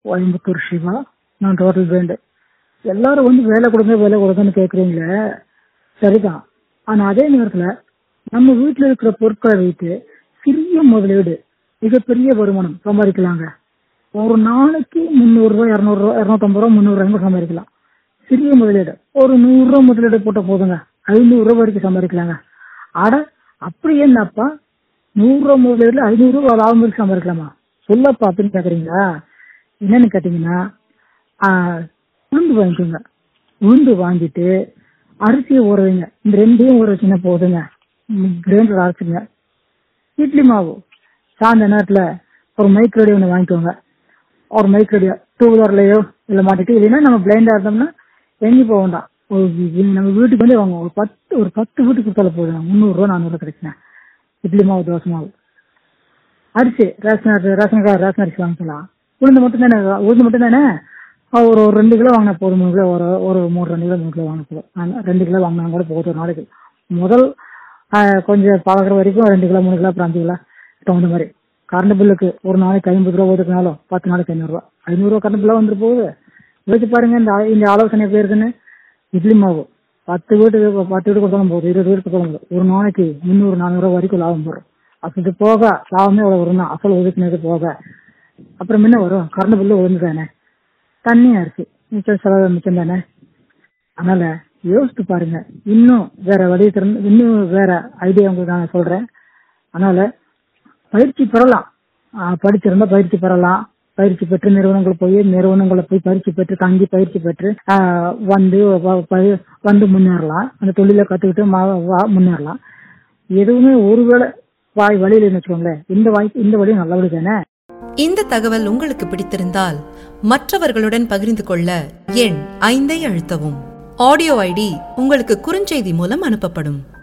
கோயம்புத்தூர் சிவா நான் total brand எல்லாரும் வந்து வேலை கொடுங்க வேலை கொடுங்கன்னு கேக்குறீங்களே சரிதான் ஆனா அதே நேரத்துல நம்ம வீட்டுல இருக்கிற பொருட்களை வைத்து சிறிய முதலீடு மிகப்பெரிய வருமானம் சம்பாதிக்கலாங்க ஒரு நாளைக்கு முந்நூறு ரூபாய் இருநூறு ரூபாய் இருநூத்தம்பது ரூபாய் முந்நூறு ரூபாய் சம்பாதிக்கலாம் சிறிய முதலீடு ஒரு நூறு ரூபாய் முதலீடு போட்ட போதுங்க ஐநூறு ரூபாய் வரைக்கும் சம்பாதிக்கலாங்க அட அப்படி என்னப்பா நூறு ரூபாய் முதலீடுல ஐநூறு ரூபாய் லாபம் வரைக்கும் சம்பாதிக்கலாமா சொல்லப்பா அப்படின்னு கேக்குறீங்களா என்னன்னு கேட்டீங்கன்னா ஆஹ், உளுந்து வாங்கிக்கோங்க உளுந்து வாங்கிட்டு அரிசியை ஊற வைங்க இந்த ரெண்டையும் ஊற வச்சுன்னா போதுங்க கிரைண்டர் அரைச்சுங்க இட்லி மாவு சாயந்த நேரத்துல ஒரு மைக் ரெடி ஒன்று வாங்கிக்கோங்க ஒரு மைக் ரெடியோ டூ வீலர்லயோ இல்ல மாட்டிட்டு இல்லைன்னா நம்ம பிளைண்டா இருந்தோம்னா எங்கேயும் போக வேண்டாம் ஒரு வி- நம்ம வீட்டுக்கு வந்து வாங்க ஒரு பத்து ஒரு பத்து வீட்டுக்கு கொடுத்தால போதும் முந்நூறு ரூபா நானூறு கிடைக்குங்க இட்லி மாவு தோசை மாவு அரிசி ரேஷன் அரிசி ரேஷன் கார்டு ரேஷன் அரிசி வாங்கிக்கலாம் உளுந்து மட்டும் தானே உளுந்து மட்டும் தானே அஹ் ஒரு ஒரு ரெண்டு கிலோ வாங்கினா போதும் மூணு கிலோ ஒரு ஒரு மூணு ரெண்டு கிலோ மூணு கிலோ வாங்கினா போதும் ஆனா, ரெண்டு கிலோ வாங்கினா கூட போதும் ஒரு நாளைக்கு முதல் அஹ், கொஞ்சம் பழகுற வரைக்கும் ரெண்டு கிலோ மூணு கிலோ அப்புறம் அஞ்சு கிலோ தகுந்த மாதிரி கரண்ட் பில்லுக்கு ஒரு நாளைக்கு ஐம்பது ரூபா ஒதுக்கினாலும் பத்து நாளைக்கு ஐநூறுரூவா ஐநூறுரூவா கரண்ட் பில்லா வந்துட்டு போகுது யோசிச்சு பாருங்க இந்த ஆ- இந்த ஆலோசனை பேருக்குன்னு இட்லி மாவு பத்து வீட்டுக்கு பத்து வீட்டுக்கு கொடுத்தாலும் போதும் இருபது வீட்டுக்கு கொடுத்தாலும் போதும் ஒரு நாளைக்கு முந்நூறு நானூறு வரைக்கும் லாபம் வரும் அது போக லாபமே எவ்வளவு வரும் அசல் ஒதுக்கினது போக அப்புறம் என்ன வரும் கரண்ட் பில்லு ஒழுங்கு தானே தண்ணி அரிசி மிச்சம் செலவு மிச்சம் தானே அதனால யோசித்து பாருங்க இன்னும் வேற வழி திறந்து இன்னும் வேற ஐடியா உங்களுக்கு நான் சொல்றேன் அதனால பயிற்சி பெறலாம் ஆஹ் படிச்சிருந்தா பயிற்சி பெறலாம் பயிற்சி பெற்று நிறுவனங்கள் போய் நிறுவனங்களை போய் பயிற்சி பெற்று தங்கி பயிற்சி பெற்று ஆஹ் வந்து வ- ப- வந்து முன்னேறலாம் அந்த தொழிலை கத்துக்கிட்டு ம- வா- முன்னேறலாம் எதுவுமே ஒருவேளை வாய் வழியில் வச்சுக்கோங்களேன் இந்த வாய்ப்பு இந்த வழி நல்ல வழி தானே இந்த தகவல் உங்களுக்கு பிடித்திருந்தால் மற்றவர்களுடன் பகிர்ந்து கொள்ள எண் ஐந்தை அழுத்தவும் ஆடியோ ஐடி உங்களுக்கு குறுஞ்செய்தி மூலம் அனுப்பப்படும்